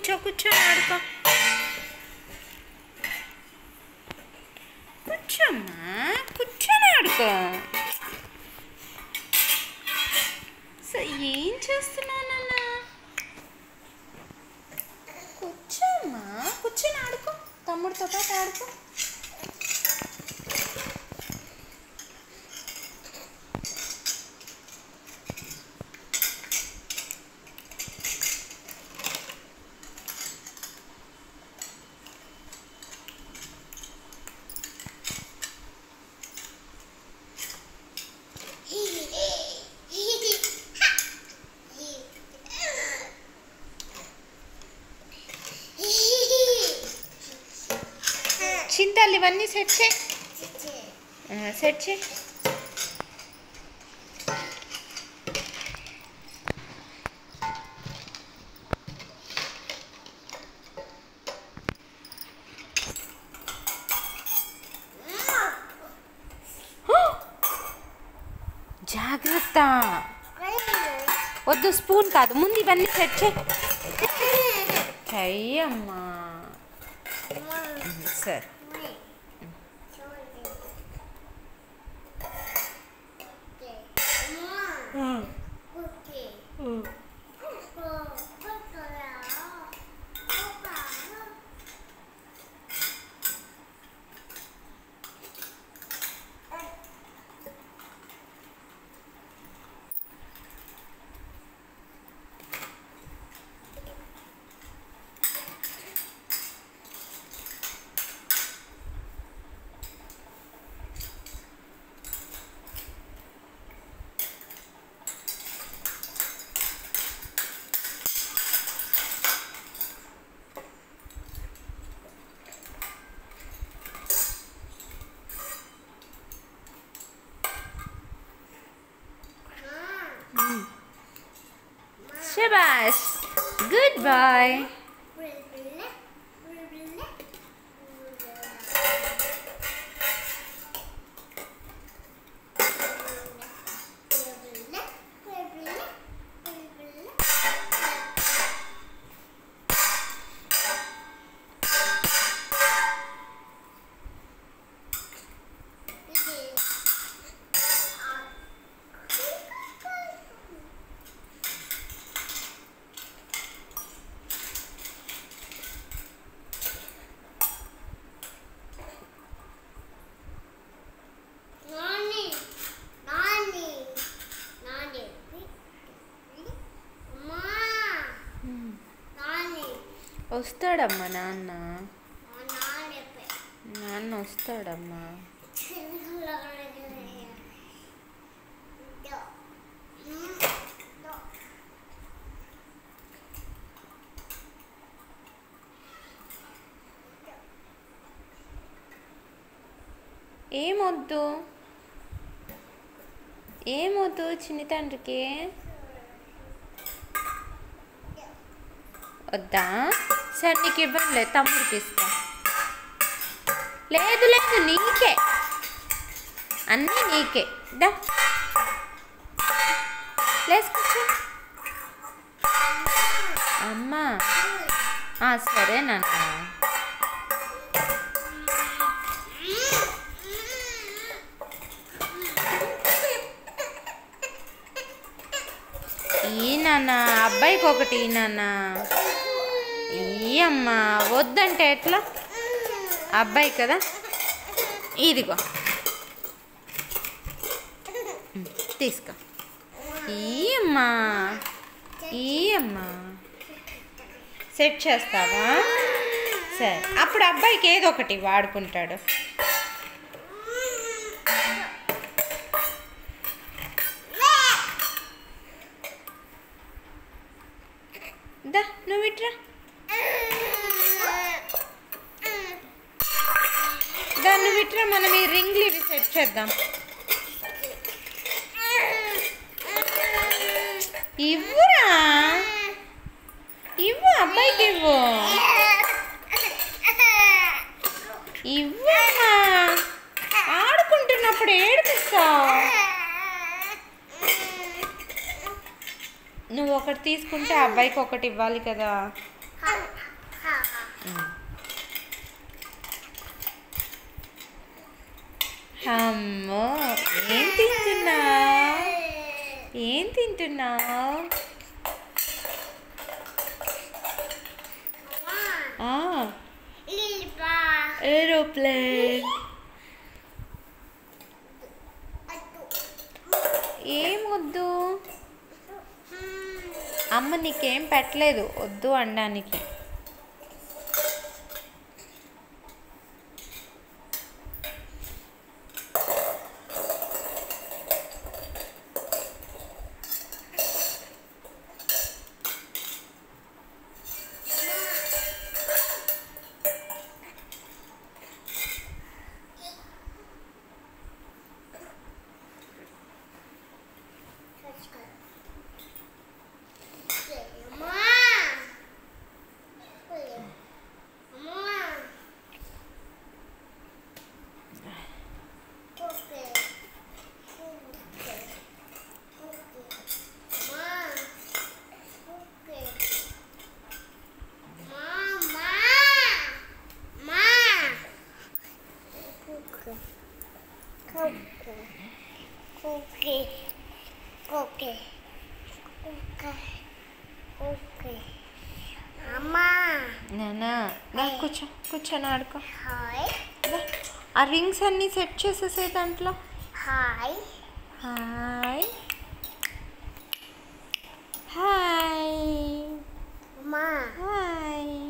కూర్చో కూర్చొని ఆడుకో కూర్చోమ్మా కూర్చొని ఆడుకో సో ఏం చేస్తున్నావు నాన్న కూర్చోమ్మా కూర్చొని ఆడుకో తమ్ముడితో పాటు ఆడుకో చింతలు ఇవన్నీ సెట్ చేయి ఆ, సెట్ చేయి జాగ్రత్త వద్దు స్పూన్ కాదు ముందు ఇవన్నీ సెట్ చేయి చెయ్యమ్మా సరే శబాష్ గుడ్ బాయ్ నాని నాని నాని అమ్మా నాని వస్తాడమ్మా నాన్న మా నాని నాన్న వస్తాడమ్మా ఏమొద్దు ఏమొద్దు చిన్ని తండ్రికి వద్దా సరే నీకు ఇవ్వండిలే తమ్ముడికి ఇస్తా లేదు లేదు నీకే అన్నీ నీకే దా లేచి కూర్చో అమ్మా ఆ, సరే నాన్న ఈ నాన్న అబ్బాయికి ఒకటి ఈ నాన్న ఈ అమ్మా వద్దంటే ఎట్లా అబ్బాయి కదా ఇదిగో ఉమ్, తీసుకో ఈ అమ్మా ఈ అమ్మా సెట్ చేస్తావా సరే అప్పుడు అబ్బాయికి ఏదో ఒకటి వాడుకుంటాడు దా నువ్వు ఇట్రా దా నువ్వు ఇట్రా మనం ఈ రింగ్లు ఇవి సెట్ చేద్దాం ఇవ్వురా ఇవ్వు అబ్బాయికి ఇవ్వు ఇవ్వమ్మా ఆడుకుంటున్నప్పుడు ఏడిపిస్తావు నువ్వు ఒకటి తీసుకుంటే అబ్బాయికి ఒకటి ఇవ్వాలి కదా అమ్మో ఏం తింటున్నా ఏం తింటున్నా లిల్పా ఏరోప్లేన్ అటు ఏం వద్దు అమ్మ నీకేం పెట్టలేదు వద్దు అనడానికి అమ్మా అమ్మా ఓకే ఓకే ఓకే అమ్మా ఓకే మామా మా okay okay okay okay okay okay అమ్మా నానా నా కూర్చో కూర్చొని ఆడుకో హాయ్ దా. ఆ రింగ్స్ అన్నీ సెట్ చేసేసే దాంట్లో హాయ్ హాయ్ హాయ్ అమ్మా హాయ్